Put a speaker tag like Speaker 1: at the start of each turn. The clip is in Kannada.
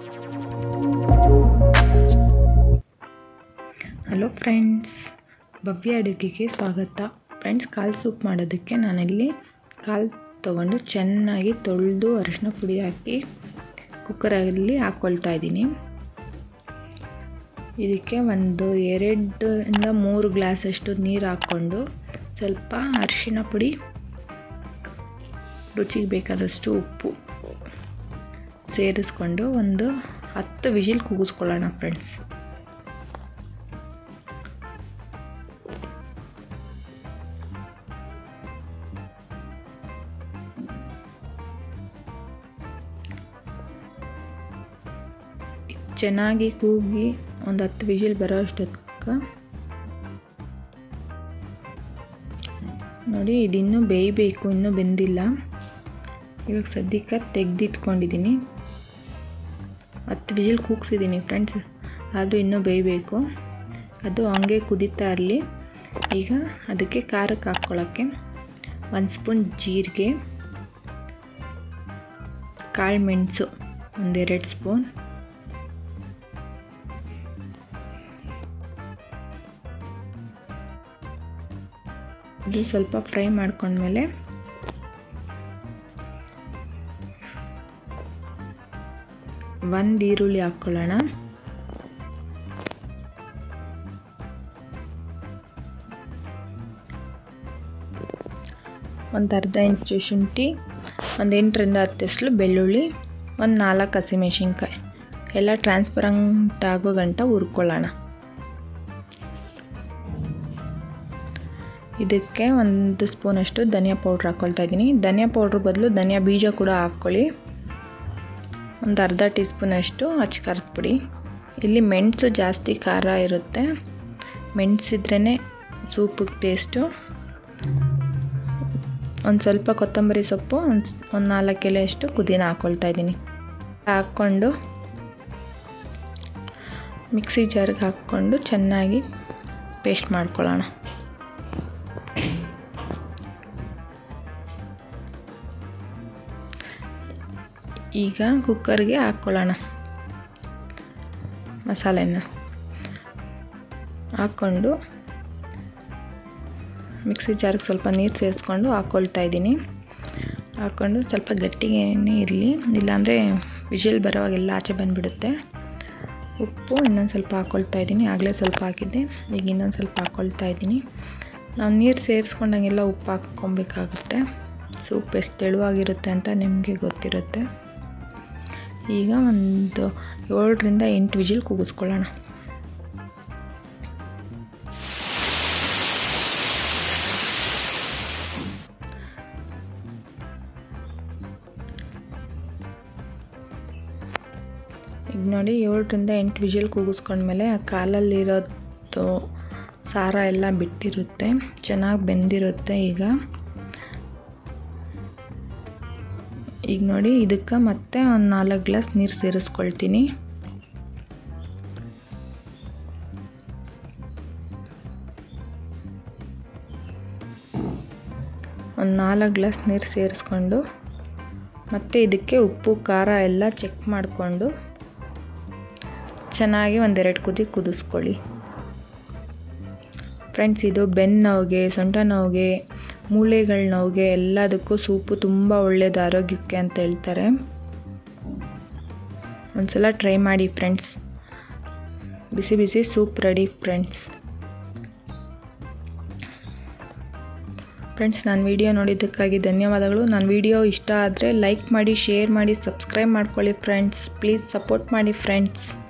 Speaker 1: ಹಲೋ ಫ್ರೆಂಡ್ಸ್ ಭವ್ಯ ಅಡುಗೆಗೆ ಸ್ವಾಗತ ಫ್ರೆಂಡ್ಸ್ ಕಾಲು ಸೂಪ್ ಮಾಡೋದಕ್ಕೆ ನಾನಿಲ್ಲಿ ಕಾಲು ತೊಗೊಂಡು ಚೆನ್ನಾಗಿ ತೊಳೆದು ಅರಿಶಿನ ಪುಡಿ ಹಾಕಿ ಕುಕ್ಕರಲ್ಲಿ ಹಾಕ್ಕೊಳ್ತಾ ಇದ್ದೀನಿ ಇದಕ್ಕೆ ಒಂದು ಎರಡರಿಂದ ಮೂರು ಗ್ಲಾಸಷ್ಟು ನೀರು ಹಾಕ್ಕೊಂಡು ಸ್ವಲ್ಪ ಅರಿಶಿನ ಪುಡಿ ರುಚಿಗೆ ಬೇಕಾದಷ್ಟು ಉಪ್ಪು ಸೇರಿಸ್ಕೊಂಡು ಒಂದು ಹತ್ತು ವಿಜಿಲ್ ಕೂಗಿಸ್ಕೊಳ್ಳೋಣ ಫ್ರೆಂಡ್ಸ್ ಚೆನ್ನಾಗಿ ಕೂಗಿ ಒಂದು ಹತ್ತು ವಿಜಿಲ್ ಬರೋ ಅಷ್ಟೊತ್ತಕ್ಕೆ ನೋಡಿ ಇದಿನ್ನೂ ಬೇಯಬೇಕು ಇನ್ನೂ ಬೆಂದಿಲ್ಲ ಇವಾಗ ಸದ್ಯಕ್ಕೆ ತೆಗೆದಿಟ್ಕೊಂಡಿದ್ದೀನಿ ಹತ್ತು ವಿಜಿಲ್ ಕೂಗ್ಸಿದ್ದೀನಿ ಫ್ರೆಂಡ್ಸ್ ಆದರೂ ಇನ್ನೂ ಬೇಯಬೇಕು ಅದು ಹಂಗೆ ಕುದೀತಾ ಇರಲಿ ಈಗ ಅದಕ್ಕೆ ಖಾರಕ್ಕೆ ಹಾಕ್ಕೊಳ್ಳೋಕ್ಕೆ ಒಂದು ಸ್ಪೂನ್ ಜೀರಿಗೆ ಕಾಳು ಮೆಣಸು ಒಂದೆರಡು ಸ್ಪೂನ್ ಇದು ಸ್ವಲ್ಪ ಫ್ರೈ ಮಾಡ್ಕೊಂಡ್ಮೇಲೆ ಒಂದು ಈರುಳ್ಳಿ ಹಾಕ್ಕೊಳ್ಳೋಣ ಒಂದು ಅರ್ಧ ಇಂಚು ಶುಂಠಿ ಒಂದು ಎಂಟರಿಂದ ಹತ್ತು ಎಸ್ಲು ಬೆಳ್ಳುಳ್ಳಿ ಒಂದು ನಾಲ್ಕು ಹಸಿಮೆಣ್ಸಿನ್ಕಾಯಿ ಎಲ್ಲ ಟ್ರಾನ್ಸ್ಪರಂಟ್ ಆಗೋ ಗಂಟ ಹುರ್ಕೊಳ್ಳೋಣ ಇದಕ್ಕೆ ಒಂದು ಸ್ಪೂನಷ್ಟು ಧನಿಯಾ ಪೌಡ್ರ್ ಹಾಕ್ಕೊಳ್ತಾ ಇದ್ದೀನಿ ಧನಿಯಾ ಪೌಡ್ರ್ ಬದಲು ಧನಿಯಾ ಬೀಜ ಕೂಡ ಹಾಕ್ಕೊಳ್ಳಿ ಒಂದು ಅರ್ಧ ಟೀ ಸ್ಪೂನಷ್ಟು ಅಚ್ಚ ಖಾರದ ಪುಡಿ ಇಲ್ಲಿ ಮೆಣಸು ಜಾಸ್ತಿ ಖಾರ ಇರುತ್ತೆ ಮೆಣಸಿದ್ರೇ ಸೂಪಿಗೆ ಟೇಸ್ಟು ಒಂದು ಸ್ವಲ್ಪ ಕೊತ್ತಂಬರಿ ಸೊಪ್ಪು ಒಂದು ಒಂದು ನಾಲ್ಕು ಎಲೆಯಷ್ಟು ಪುದೀನ ಹಾಕ್ಕೊಳ್ತಾ ಇದ್ದೀನಿ ಹಾಕ್ಕೊಂಡು ಮಿಕ್ಸಿ ಜಾರ್ಗೆ ಹಾಕ್ಕೊಂಡು ಚೆನ್ನಾಗಿ ಪೇಸ್ಟ್ ಮಾಡ್ಕೊಳ್ಳೋಣ ಈಗ ಕುಕ್ಕರ್ಗೆ ಹಾಕ್ಕೊಳ್ಳೋಣ ಮಸಾಲೆನ ಹಾಕ್ಕೊಂಡು ಮಿಕ್ಸಿ ಜಾರ್ಗೆ ಸ್ವಲ್ಪ ನೀರು ಸೇರಿಸ್ಕೊಂಡು ಹಾಕ್ಕೊಳ್ತಾ ಇದ್ದೀನಿ ಹಾಕ್ಕೊಂಡು ಸ್ವಲ್ಪ ಗಟ್ಟಿಗೆ ಇರಲಿ ಇಲ್ಲಾಂದರೆ ವಿಜಿಲ್ ಬರೋವಾಗೆಲ್ಲ ಆಚೆ ಬಂದುಬಿಡುತ್ತೆ ಉಪ್ಪು ಇನ್ನೊಂದು ಸ್ವಲ್ಪ ಹಾಕ್ಕೊಳ್ತಾ ಇದ್ದೀನಿ ಆಗಲೇ ಸ್ವಲ್ಪ ಹಾಕಿದ್ದೆ ಈಗ ಇನ್ನೊಂದು ಸ್ವಲ್ಪ ಹಾಕ್ಕೊಳ್ತಾ ಇದ್ದೀನಿ ನಾವು ನೀರು ಸೇರಿಸ್ಕೊಂಡಂಗೆಲ್ಲ ಉಪ್ಪು ಹಾಕ್ಕೊಬೇಕಾಗುತ್ತೆ ಸೂಪ್ ಎಷ್ಟು ತೆಳುವಾಗಿರುತ್ತೆ ಅಂತ ನಿಮಗೆ ಗೊತ್ತಿರುತ್ತೆ ಈಗ ಒಂದು ಏಳರಿಂದ ಎಂಟು ವಿಜಿಲ್ ಕೂಗಿಸ್ಕೊಳ್ಳೋಣ ಈಗ ನೋಡಿ ಏಳರಿಂದ ಎಂಟು ವಿಜಿಲ್ ಕೂಗಿಸ್ಕೊಂಡ್ಮೇಲೆ ಆ ಕಾಲಲ್ಲಿರೋದು ಸಾರ ಎಲ್ಲ ಬಿಟ್ಟಿರುತ್ತೆ ಚೆನ್ನಾಗಿ ಬೆಂದಿರುತ್ತೆ ಈಗ ಈಗ ನೋಡಿ ಇದಕ್ಕೆ ಮತ್ತೆ ಒಂದು ನಾಲ್ಕು ಗ್ಲಾಸ್ ನೀರು ಸೇರಿಸ್ಕೊಳ್ತೀನಿ ಒಂದು ನಾಲ್ಕು ಗ್ಲಾಸ್ ನೀರು ಸೇರಿಸ್ಕೊಂಡು ಮತ್ತು ಇದಕ್ಕೆ ಉಪ್ಪು ಖಾರ ಎಲ್ಲ ಚೆಕ್ ಮಾಡಿಕೊಂಡು ಚೆನ್ನಾಗಿ ಒಂದೆರಡು ಕುದಿ ಕುದಿಸ್ಕೊಳ್ಳಿ ಫ್ರೆಂಡ್ಸ್ ಇದು ಬೆನ್ನು ನೋವಿಗೆ ಸೊಂಟ ನೋವಿಗೆ ಮೂಳೆಗಳ ನೋವಿಗೆ ಎಲ್ಲದಕ್ಕೂ ಸೂಪು ತುಂಬ ಒಳ್ಳೆಯದು ಆರೋಗ್ಯಕ್ಕೆ ಅಂತ ಹೇಳ್ತಾರೆ ಒಂದ್ಸಲ ಟ್ರೈ ಮಾಡಿ ಫ್ರೆಂಡ್ಸ್ ಬಿಸಿ ಬಿಸಿ ಸೂಪ್ ರೆಡಿ ಫ್ರೆಂಡ್ಸ್ ಫ್ರೆಂಡ್ಸ್ ನಾನು ವಿಡಿಯೋ ನೋಡಿದ್ದಕ್ಕಾಗಿ ಧನ್ಯವಾದಗಳು ನನ್ನ ವಿಡಿಯೋ ಇಷ್ಟ ಆದರೆ ಲೈಕ್ ಮಾಡಿ ಶೇರ್ ಮಾಡಿ ಸಬ್ಸ್ಕ್ರೈಬ್ ಮಾಡ್ಕೊಳ್ಳಿ ಫ್ರೆಂಡ್ಸ್ ಪ್ಲೀಸ್ ಸಪೋರ್ಟ್ ಮಾಡಿ ಫ್ರೆಂಡ್ಸ್